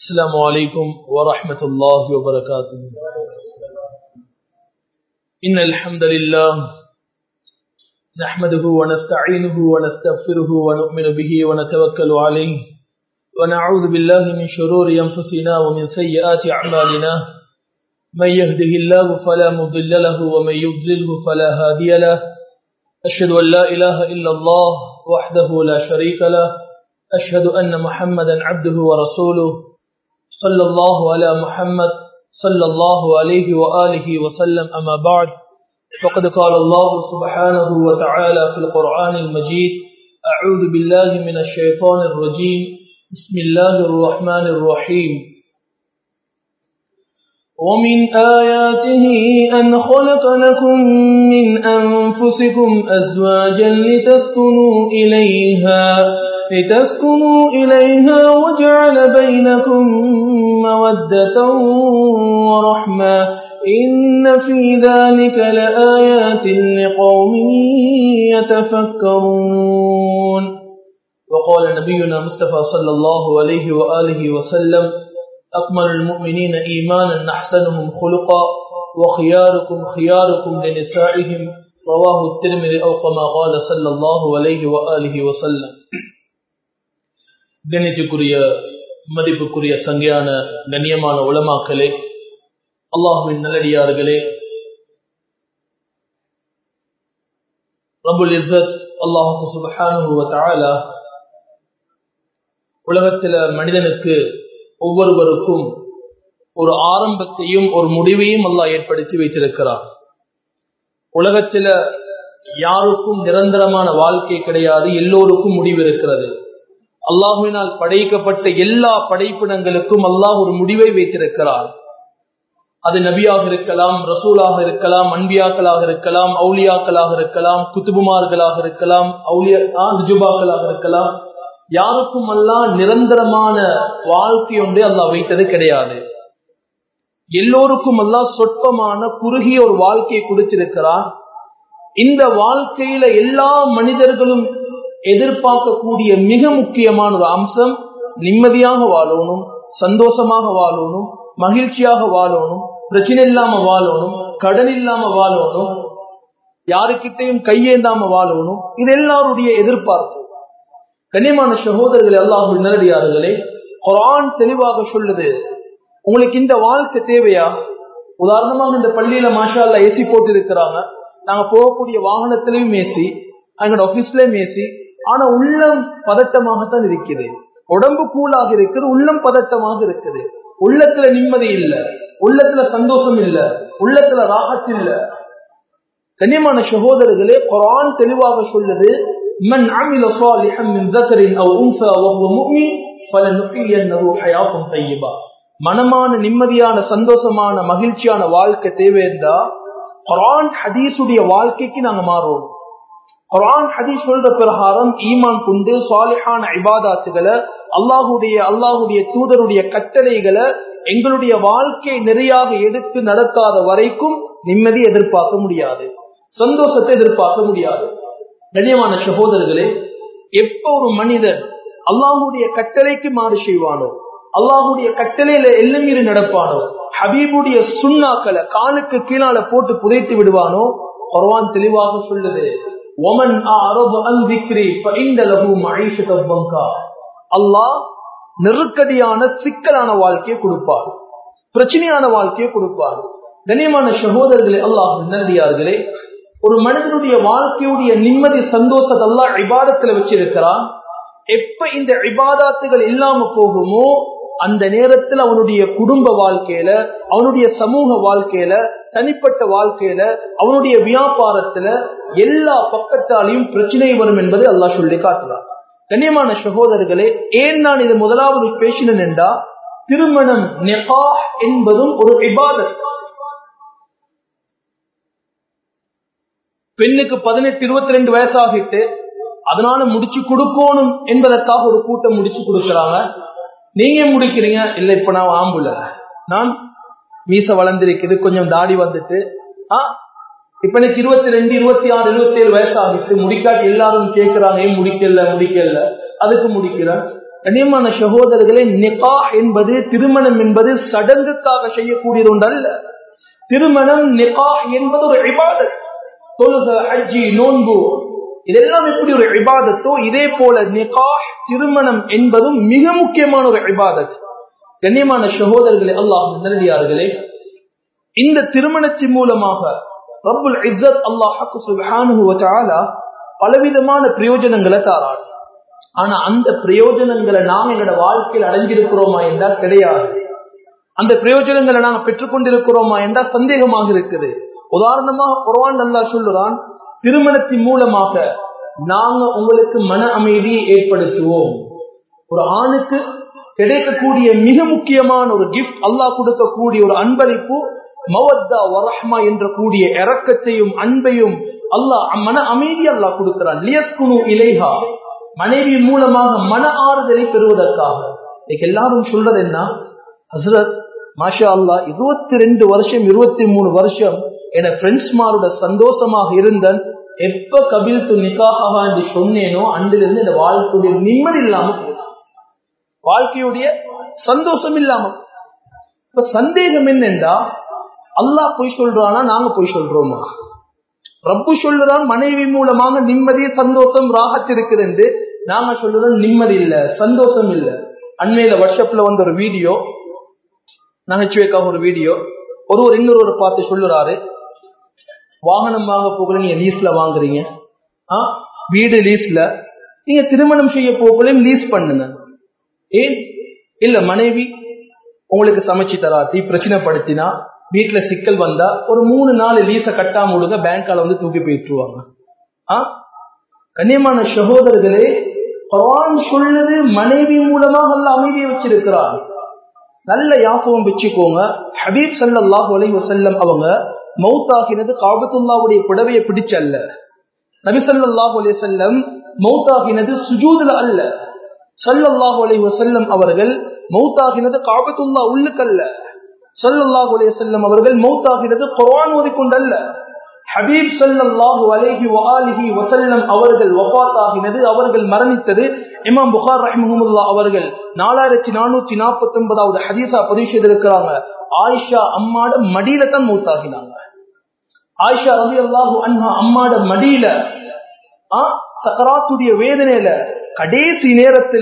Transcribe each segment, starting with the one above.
السلام عليكم ورحمة الله وبركاته إن الحمد لله نحمده ونستعينه ونستغفره ونؤمن به ونتوكل عليه ونعوذ بالله من شرور أنفسنا ومن سيئات أعمالنا من يهده الله فلا مضل له ومن يضلله فلا هادي له أشهد أن لا إله إلا الله وحده لا شريك له أشهد أن محمدا عبده ورسوله صلى الله على محمد صلى الله عليه وآله وسلم أما بعد فقد قال الله سبحانه وتعالى في القرآن المجيد أعوذ بالله من الشيطان الرجيم بسم الله الرحمن الرحيم ومن آياته أن خلق لكم من أنفسكم أزواجا لتسكنوا إليها لتسكنوا إليها وجعل بينكم مودة ورحمة إن في ذلك لآيات لقوم يتفكرون وقال نبينا مصطفى صلى الله عليه وآله وسلم أكمل المؤمنين إيمانا أحسنهم خلقا وخياركم خياركم لنسائهم رواه الترمذي أو كما قال صلى الله عليه وآله وسلم கணித்துக்குரிய மதிப்புக்குரிய சங்கையான கண்ணியமான உளமாக்களே அல்லாஹுவின் நல்லடியார்களே ரபுல் இஸ்ஸத் அல்லாஹு சுபஹானுவ தஆலா உலகத்தில் மனிதனுக்கு ஒவ்வொருவருக்கும் ஒரு ஆரம்பத்தையும் ஒரு முடிவையும் அல்லாஹ் ஏற்படுத்தி வைத்திருக்கிறார் உலகத்தில் யாருக்கும் நிரந்தரமான வாழ்க்கை கிடையாது எல்லோருக்கும் முடிவு இருக்கிறது அல்லாஹுவினால் படைக்கப்பட்ட எல்லா படைப்பினங்களுக்கும் அல்லாஹ் ஒரு முடிவை வைத்திருக்கிறார் அது நபியாக இருக்கலாம் ரசூலாக இருக்கலாம் அன்பியாக்களாக இருக்கலாம் அவுலியாக்களாக இருக்கலாம் குத்துபுமார்களாக இருக்கலாம் அவுலியா ருஜுபாக்களாக இருக்கலாம் யாருக்கும் எல்லாம் நிரந்தரமான வாழ்க்கை ஒன்றே அல்லாஹ் வைத்தது கிடையாது எல்லோருக்கும் எல்லாம் சொற்பமான குறுகிய ஒரு வாழ்க்கையை கொடுத்திருக்கிறார் இந்த வாழ்க்கையில எல்லா மனிதர்களும் எதிர்பார்க்கக்கூடிய மிக முக்கியமான ஒரு அம்சம் நிம்மதியாக வாழணும் சந்தோஷமாக வாழணும் மகிழ்ச்சியாக வாழணும் பிரச்சனை இல்லாம வாழணும் கடன் இல்லாம வாழணும் யாருக்கிட்டையும் கையேந்தாம வாழணும் இது எல்லாருடைய எதிர்பார்ப்பு கண்ணியமான சகோதரர்கள் எல்லாரும் நேரடியார்களே குரான் தெளிவாக சொல்லுது உங்களுக்கு இந்த வாழ்க்கை தேவையா உதாரணமாக இந்த பள்ளியில மாஷால்ல ஏசி போட்டு இருக்கிறாங்க நாங்க போகக்கூடிய வாகனத்திலையும் ஏசி எங்களோட ஆபீஸ்லயும் ஏசி ஆனா உள்ளம் பதட்டமாகத்தான் இருக்குது உடம்பு கூலாக இருக்குது உள்ளம் பதட்டமாக இருக்குது உள்ளத்துல நிம்மதி இல்ல உள்ளத்துல சந்தோஷம் இல்ல உள்ளத்துல ராகத் இல்ல கண்ணியமான சகோதரர்களே குரான் தெளிவாக சொல்லுது من عمل صالحا من ذكر او انثى وهو مؤمن فلنحيينه حياه طيبه மனமான நிம்மதியான சந்தோஷமான மகிழ்ச்சியான வாழ்க்கை தேவையா குரான் ஹதீஸுடைய வாழ்க்கைக்கு நாங்க மாறுவோம் குரான் ஹதீஸ் சொல்ற பிரகாரம் ஈமான் கொண்டு சாலிஹான இபாதாத்துகளை அல்லாஹுடைய அல்லாஹுடைய தூதருடைய கட்டளைகளை எங்களுடைய வாழ்க்கை நிறையாக எடுத்து நடக்காத வரைக்கும் நிம்மதி எதிர்பார்க்க முடியாது சந்தோஷத்தை எதிர்பார்க்க முடியாது கண்ணியமான சகோதரர்களே எப்ப ஒரு மனிதன் அல்லாஹுடைய கட்டளைக்கு மாறு செய்வானோ அல்லாஹுடைய கட்டளையில எல்லமீறி நடப்பானோ ஹபீபுடைய சுண்ணாக்களை காலுக்கு கீழால போட்டு புதைத்து விடுவானோ குர்ஆன் தெளிவாக சொல்லுது ஒமன் அல்லாஹ் நெருக்கடியான சிக்கலான வாழ்க்கையை கொடுப்பார் பிரச்சனையான வாழ்க்கையை கொடுப்பார் கண்ணியமான சகோதரர்களே அல்லாஹ் நல்லடியார்களே ஒரு மனிதனுடைய வாழ்க்கையுடைய நிம்மதி சந்தோஷத்தை எல்லாம் இபாதத்துல வச்சிருக்கிறான் எப்ப இந்த இபாதாத்துகள் இல்லாம போகுமோ அந்த நேரத்தில் அவனுடைய குடும்ப வாழ்க்கையில அவனுடைய சமூக வாழ்க்கையில தனிப்பட்ட வாழ்க்கையில அவனுடைய வியாபாரத்துல எல்லா பக்கத்தாலையும் பிரச்சனை வரும் என்பதை அல்லாஹ் சொல்லி காட்டுறான் கண்ணியமான சகோதரர்களே ஏன் நான் இது முதலாவது பேசினேன் என்றா திருமணம் நெகா என்பதும் ஒரு இபாதத் பெண்ணுக்கு பதினெட்டு இருபத்தி ரெண்டு வயசாகிட்டு அதனால முடிச்சு கொடுக்கணும் என்பதற்காக ஒரு கூட்டம் முடிச்சு கொடுக்கறாங்க நீங்க முடிக்கிறீங்க இல்ல இப்ப நான் ஆம்புல நான் மீச வளர்ந்திருக்குது கொஞ்சம் தாடி வந்துட்டு ஆ இப்ப எனக்கு இருபத்தி ரெண்டு இருபத்தி ஆறு இருபத்தி ஏழு வயசு ஆகிட்டு முடிக்காட்டி எல்லாரும் கேட்கிறாங்க ஏன் முடிக்கல முடிக்கல அதுக்கு முடிக்கிறேன் கண்ணியமான சகோதரர்களே நிகா என்பது திருமணம் என்பது சடங்குக்காக செய்யக்கூடியது ஒன்றல்ல திருமணம் நிகா என்பது ஒரு இபாதத் தொழுக அஜி நோன்பு இதெல்லாம் எப்படி ஒரு இபாதத்தோ இதே போல நிகா திருமணம் என்பதும் மிக முக்கியமான ஒரு இபாதத் கண்ணியமான சகோதரர்களே அல்லாஹ் நல்லடியார்களே இந்த திருமணத்தின் மூலமாக ரப்புல் இஸ்ஸத் அல்லாஹ் சுப்ஹானஹு வ தஆலா பலவிதமான பிரயோஜனங்களை தாராள் ஆனா அந்த பிரயோஜனங்களை நாங்க எங்களோட வாழ்க்கையில் அடைஞ்சிருக்கிறோமா என்றால் கிடையாது அந்த பிரயோஜனங்களை நாங்க பெற்றுக்கொண்டிருக்கிறோமா என்றால் சந்தேகமாக இருக்குது உதாரணமாக குர்ஆன் அல்லாஹ் சொல்லுறான் திருமணத்தின் மூலமாக நாங்க உங்களுக்கு மன அமைதியை ஏற்படுத்துவோம் ஒரு ஆணுக்கு கிடைக்கக்கூடிய மிக முக்கியமான ஒரு கிஃப்ட் அல்லாஹ் கொடுக்கக்கூடிய ஒரு அன்பளிப்பு மவத்தா வரஹ்மா என்ற கூடிய இரக்கத்தையும் அன்பையும் அல்லாஹ் மன அமைதி அல்லாஹ் கொடுக்கிறான் லியஸ்குனு இலைஹா மனைவி மூலமாக மன ஆறுதலை பெறுவதற்காக இன்னைக்கு எல்லாரும் சொல்றது என்ன ஹசரத் மாஷா அல்லா இருபத்தி ரெண்டு வருஷம் இருபத்தி மூணு வருஷம் என ஃப்ரெண்ட்ஸ்மாரோட சந்தோஷமாக இருந்தன் எப்ப கபில் து நிக்காக என்று சொன்னேனோ அன்றிலிருந்து இந்த வாழ்க்கையுடைய நிம்மதி இல்லாம போச்சு வாழ்க்கையுடைய சந்தோஷம் இல்லாம இப்ப சந்தேகம் என்னென்றா அல்லாஹ் பொய் சொல்றானா நாங்க பொய் சொல்றோமா ரப்பு சொல்லுறான் மனைவி மூலமாக நிம்மதி சந்தோஷம் ராகத்து இருக்குது என்று நாங்க சொல்லுறோம் நிம்மதி இல்ல சந்தோஷம் இல்ல அண்மையில வாட்ஸ்அப்ல வந்த ஒரு வீடியோ நகைச்சுவைக்காக ஒரு வீடியோ ஒருவர் இன்னொரு பார்த்து சொல்லுறாரு வாகனம் வாங்க போகல நீங்க லீஸ்ல வாங்குறீங்க ஆ வீடு லீஸ்ல நீங்க திருமணம் செய்ய போகலையும் லீஸ் பண்ணுங்க ஏன் இல்ல மனைவி உங்களுக்கு சமைச்சு தராட்டி பிரச்சனைப்படுத்தினா வீட்டுல சிக்கல் வந்தா ஒரு மூணு நாலு லீஸ கட்டாம விடுங்க பேங்கால வந்து தூக்கி போயிட்டுருவாங்க ஆ கண்ணியமான சகோதரர்களே குரான் சொல்லுது மனைவி மூலமாக அல்ல அமைதியை வச்சிருக்கிறார் நல்ல யாபகம் வச்சுக்கோங்க ஹபீப் சல்லாஹ் அலி வசல்லம் அவங்க மௌத்தாகினது காபத்துல்லாவுடைய புடவையை பிடிச்சல்ல நபிசல்லாஹு அலி செல்லம் மௌத்தாகினது சுஜூதுல அல்ல சல்லல்லாஹு அலி வசல்லம் அவர்கள் மௌத்தாகினது காபத்துல்லா உள்ளுக்கல்ல சல்லல்லாஹு அலைஹி வஸல்லம் அவர்கள் மௌத்தாகிறது குர்ஆன் ஓதிக்கொண்டல்ல ஹபீப் ஸல்லல்லாஹு அலைஹி வஆலிஹி வஸல்லம் அவர்கள் வஃபாத்தாகினது அவர்கள் மரணித்தது இமாம் புகார் ரஹ்மஹுல்லா அவர்கள் 4449வது ஹதீஸா பதிவு செய்திருக்கிறாங்க ஆயிஷா அம்மாட மடியில தான் மௌத்தாகினாங்க ஆயிஷா ரலியல்லாஹு அன்ஹா அம்மாட மடியில ஆ சக்கராத்துடைய வேதனையில கடைசி நேரத்துல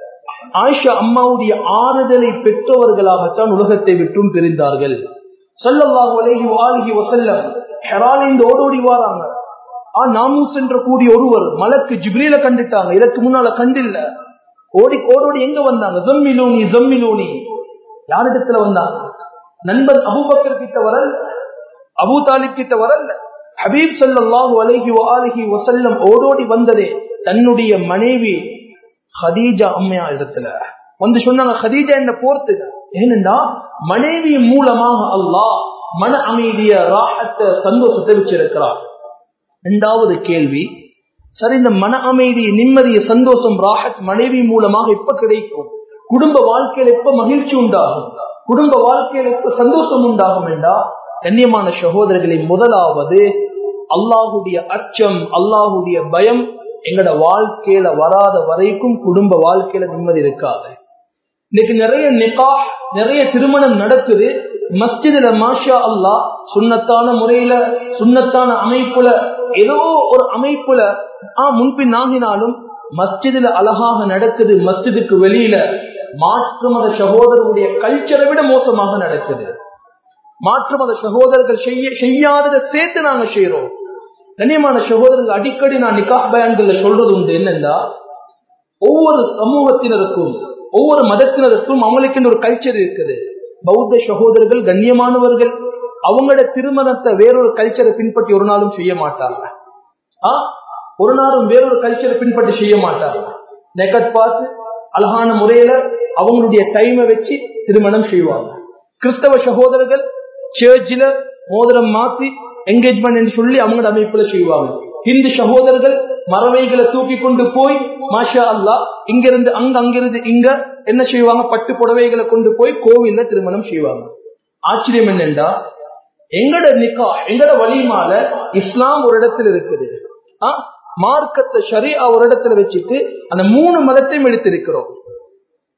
ஆயிஷா அம்மாவுடைய ஆறுதலை பெற்றவர்களாகத்தான் உலகத்தை விட்டும் பிரிந்தார்கள் சொல்லல்லாஹு அலைஹி வாலிஹி வசல்லம் ஹெராலிந்து ஓடோடி வாராங்க ஆ நாமும் சென்ற கூடிய ஒருவர் மலக்கு ஜிப்ரீல கண்டுட்டாங்க இதற்கு முன்னால கண்டில்ல ஓடி ஓடோடி எங்க வந்தாங்க ஜம்மிலூனி ஜம்மிலூனி யாரிடத்துல வந்தாங்க நண்பன் அபூபக்கர் கிட்ட வரல் அபூ தாலிப் கிட்ட வரல் ஹபீப் சல்லாஹு அலைஹி வாலிஹி வசல்லம் ஓடோடி வந்ததே தன்னுடைய மனைவி ஹதீஜா அம்மையா இடத்துல வந்து சொன்னாங்க ஹதீஜா என்ன போர்த்து ஏனென்றா மனைவி மூலமாக அல்லாஹ் மன அமைதிய ராகத்தை சந்தோஷத்தை வச்சிருக்கிறார் இரண்டாவது கேள்வி சரி இந்த மன அமைதி நிம்மதிய சந்தோஷம் ராகத் மனைவி மூலமாக எப்ப கிடைக்கும் குடும்ப வாழ்க்கையில் எப்ப மகிழ்ச்சி உண்டாகும் குடும்ப வாழ்க்கையில் எப்ப சந்தோஷம் உண்டாகும் என்றா கண்ணியமான சகோதரர்களை முதலாவது அல்லாஹுடைய அச்சம் அல்லாஹுடைய பயம் எங்கட வாழ்க்கையில வராத வரைக்கும் குடும்ப வாழ்க்கையில நிம்மதி இருக்காது இன்னைக்கு நிறைய நிகா நிறைய திருமணம் நடக்குது மஸ்ஜிதுல மாஷா அல்லா சுண்ணத்தான முறையில சுண்ணத்தான அமைப்புல ஏதோ ஒரு அமைப்புல ஆ முன்பின் ஆகினாலும் மஸ்ஜிதுல அழகாக நடக்குது மஸ்ஜிதுக்கு வெளியில மாற்று மத சகோதரருடைய கல்ச்சரை விட மோசமாக நடக்குது மாற்று மத சகோதரர்கள் செய்ய செய்யாததை சேர்த்து நாங்க செய்யறோம் கண்ணியமான சகோதரர்கள் அடிக்கடி நான் நிக்கா பயான்கள்ல சொல்றது உண்டு என்னன்னா ஒவ்வொரு சமூகத்தினருக்கும் ஒவ்வொரு மதத்தினருக்கும் அவங்களுக்கு ஒரு கல்ச்சர் இருக்குது பௌத்த சகோதரர்கள் கண்ணியமானவர்கள் அவங்களோட திருமணத்தை வேறொரு கல்ச்சரை பின்பற்றி ஒரு நாளும் செய்ய மாட்டாங்க ஆ ஒரு நாளும் வேறொரு கல்ச்சரை பின்பற்றி செய்ய மாட்டாங்க நெக்கட் பார்த்து அழகான முறையில அவங்களுடைய டைமை வச்சு திருமணம் செய்வாங்க கிறிஸ்தவ சகோதரர்கள் சேர்ச்சில மோதிரம் மாத்தி என்கேஜ்மெண்ட் என்று சொல்லி அவங்களோட அமைப்புல செய்வாங்க ஹிந்து சகோதரர்கள் மறவைகளை தூக்கி கொண்டு போய் மாஷா அல்லா இங்கிருந்து அங்க அங்கிருந்து இங்க என்ன செய்வாங்க பட்டு புடவைகளை கொண்டு போய் கோவில்ல திருமணம் செய்வாங்க ஆச்சரியம் என்னண்டா எங்கட நிக்கா எங்கட வலிமால இஸ்லாம் ஒரு இடத்துல இருக்குது மார்க்கத்தை சரி ஒரு இடத்துல வச்சுட்டு அந்த மூணு மதத்தையும் எடுத்திருக்கிறோம்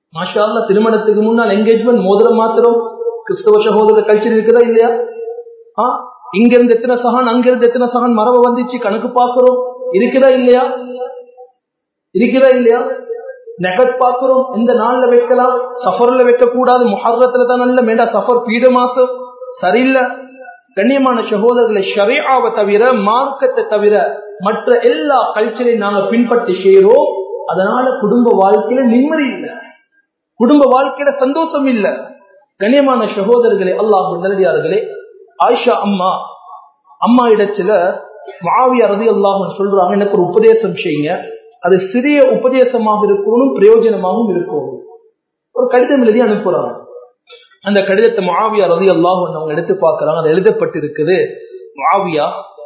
மாஷா அல்லா திருமணத்துக்கு முன்னால் என்கேஜ்மெண்ட் மோதிரம் மாத்திரம் கிறிஸ்தவ சகோதர கல்ச்சர் இருக்குதா இல்லையா ஆ இங்க இருந்து எத்தனை சகான் அங்க இருந்து எத்தனை சகான் மரபு வந்துச்சு கணக்கு பாக்குறோம் இருக்குதா இல்லையா இருக்குதா இல்லையா நெகட் பாக்குறோம் எந்த நாள்ல வைக்கலாம் சஃபர்ல வைக்க கூடாது முஹர்ரத்துல தான் நல்ல மேடா சஃபர் பீட மாசம் சரியில்லை கண்ணியமான சகோதரர்களை ஷரியாவை தவிர மார்க்கத்தை தவிர மற்ற எல்லா கல்ச்சரையும் நாங்க பின்பற்றி செய்யறோம் அதனால குடும்ப வாழ்க்கையில நிம்மதி இல்லை குடும்ப வாழ்க்கையில சந்தோஷம் இல்லை கண்ணியமான சகோதரர்களே அல்லாஹ் நல்லடியார்களே ஆயிஷா அம்மா அம்மா இடத்துல மாவிய ரதி அல்லாஹ் சொல்றாங்க எனக்கு ஒரு உபதேசம் செய்யுங்க அது சிறிய உபதேசமாக இருக்கணும் பிரயோஜனமாகவும் இருக்கணும் ஒரு கடிதம் எழுதி அனுப்புறாங்க அந்த கடிதத்தை மாவியா ரதி அல்லாஹ் அவங்க எடுத்து பார்க்கறாங்க அது எழுதப்பட்டிருக்குது மாவியா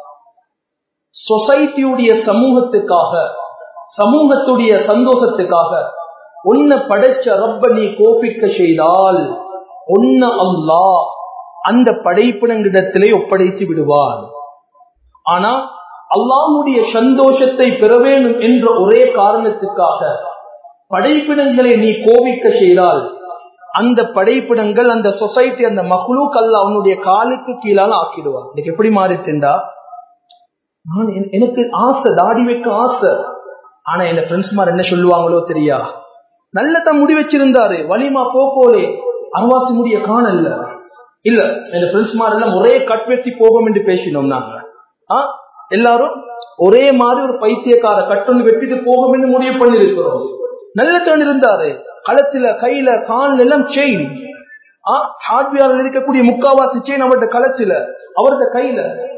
சொசைட்டியுடைய சமூகத்துக்காக சமூகத்துடைய சந்தோஷத்துக்காக உன்னை படைச்ச ரப்ப நீ கோபிக்க செய்தால் ஒன்ன அல்லா அந்த படைப்பினங்களிடத்திலே ஒப்படைத்து விடுவார் ஆனா அல்லாஹுடைய சந்தோஷத்தை பெற வேண்டும் என்ற ஒரே காரணத்துக்காக படைப்பினங்களை நீ கோபிக்க செய்தால் அந்த படைப்பிடங்கள் அந்த சொசைட்டி அந்த மகளுக்கு அல்ல அவனுடைய காலுக்கு கீழால ஆக்கிடுவார் இன்னைக்கு எப்படி மாறிட்டுண்டா நான் எனக்கு ஆசை தாடி வைக்க ஆசை ஆனா என் ஃப்ரெண்ட்ஸ்மார் என்ன சொல்லுவாங்களோ தெரியா நல்லதான் முடி வச்சிருந்தாரு வலிமா போலே அரவாசி முடிய காணல இல்ல என் ஃப்ரெண்ட்ஸ்மார் எல்லாம் ஒரே கட் வெட்டி போகும் என்று பேசினோம் நாங்க எல்லாரும் ஒரே மாதிரி ஒரு பைத்தியக்கார கட்டொன்னு வெட்டிட்டு போகும் என்று முடிவு பண்ணி இருக்கிறோம் நல்லதான் இருந்தாரு களத்துல கையில கால் எல்லாம் செயின் ஹார்ட்வேர்ல இருக்கக்கூடிய முக்காவாசி செயின் அவர்கிட்ட களத்துல அவர்கிட்ட கையில